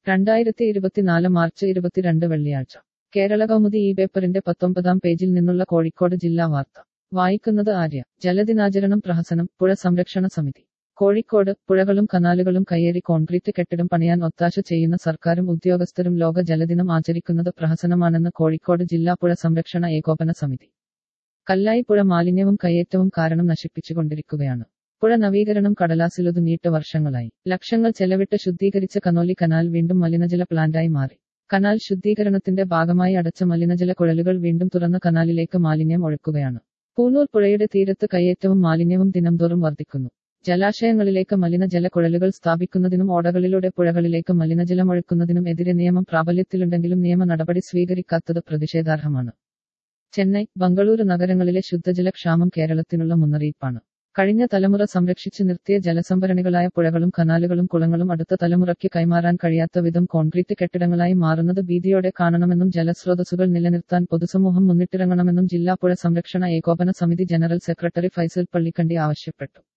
രണ്ടായിരത്തി ഇരുപത്തിനാല് മാർച്ച് ഇരുപത്തിരണ്ട് വെള്ളിയാഴ്ച കേരള കൗമുദി ഈ പേപ്പറിന്റെ പത്തൊമ്പതാം പേജിൽ നിന്നുള്ള കോഴിക്കോട് ജില്ലാ വാർത്ത വായിക്കുന്നത് ആര്യ ജലദിനാചരണം പ്രഹസനം പുഴ സംരക്ഷണ സമിതി കോഴിക്കോട് പുഴകളും കനാലുകളും കയ്യേറി കോൺക്രീറ്റ് കെട്ടിടം പണിയാൻ ഒത്താശ ചെയ്യുന്ന സർക്കാരും ഉദ്യോഗസ്ഥരും ലോക ജലദിനം ആചരിക്കുന്നത് പ്രഹസനമാണെന്ന് കോഴിക്കോട് ജില്ലാ പുഴ സംരക്ഷണ ഏകോപന സമിതി കല്ലായി പുഴ മാലിന്യവും കയ്യേറ്റവും കാരണം നശിപ്പിച്ചുകൊണ്ടിരിക്കുകയാണ് പുഴ നവീകരണം കടലാസിലൊതുങ്ങിയിട്ട് വർഷങ്ങളായി ലക്ഷങ്ങൾ ചെലവിട്ട് ശുദ്ധീകരിച്ച കനോലി കനാൽ വീണ്ടും മലിനജല പ്ലാന്റായി മാറി കനാൽ ശുദ്ധീകരണത്തിന്റെ ഭാഗമായി അടച്ച മലിനജല കുഴലുകൾ വീണ്ടും തുറന്ന കനാലിലേക്ക് മാലിന്യം ഒഴുക്കുകയാണ് പൂനൂർ പുഴയുടെ തീരത്ത് കയ്യേറ്റവും മാലിന്യവും ദിനംതോറും വർദ്ധിക്കുന്നു ജലാശയങ്ങളിലേക്ക് മലിനജല കുഴലുകൾ സ്ഥാപിക്കുന്നതിനും ഓടകളിലൂടെ പുഴകളിലേക്ക് മലിനജലം ഒഴുക്കുന്നതിനും എതിരെ നിയമം പ്രാബല്യത്തിലുണ്ടെങ്കിലും നിയമ നടപടി സ്വീകരിക്കാത്തത് പ്രതിഷേധാർഹമാണ് ചെന്നൈ ബംഗളൂരു നഗരങ്ങളിലെ ശുദ്ധജല ക്ഷാമം കേരളത്തിനുള്ള മുന്നറിയിപ്പാണ് കഴിഞ്ഞ തലമുറ സംരക്ഷിച്ചു നിർത്തിയ ജലസംഭരണികളായ പുഴകളും കനാലുകളും കുളങ്ങളും അടുത്ത തലമുറയ്ക്ക് കൈമാറാൻ കഴിയാത്ത വിധം കോൺക്രീറ്റ് കെട്ടിടങ്ങളായി മാറുന്നത് ഭീതിയോടെ കാണണമെന്നും ജലസ്രോതസ്സുകൾ നിലനിർത്താൻ പൊതുസമൂഹം മുന്നിട്ടിറങ്ങണമെന്നും ജില്ലാ പുഴ സംരക്ഷണ ഏകോപന സമിതി ജനറൽ സെക്രട്ടറി ഫൈസൽ പള്ളിക്കണ്ടി ആവശ്യപ്പെട്ടു